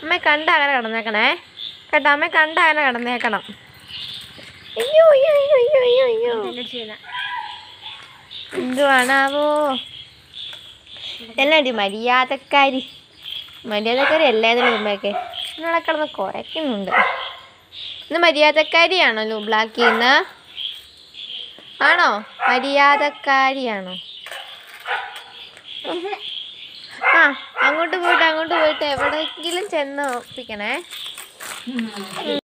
അമ്മ കണ്ട അങ്ങനെ കിടന്നേക്കണേ കേട്ടോ അമ്മ കണ്ട അങ്ങനെ കിടന്നേക്കണം അയ്യോ അയ്യോ അയ്യോ അയ്യോ അയ്യോ അയ്യോ എന്നെ ചെയ്യുന്ന എന്തുവാണാവോ എല്ലാം മര്യാദക്കാരി മര്യാദക്കാരി എല്ലാത്തിനും ഉമ്മയൊക്കെ ഇന്നവിടെ കിടന്ന് കുറയ്ക്കുന്നുണ്ട് ഇന്ന് മര്യാദക്കാരിയാണോ ബ്ലാക്ക് ഇന്ന് ആണോ മര്യാദക്കാരിയാണോ ആ അങ്ങോട്ട് പോയിട്ട് അങ്ങോട്ട് പോയിട്ട് എവിടെയെങ്കിലും ചെന്ന് ഒപ്പിക്കണേ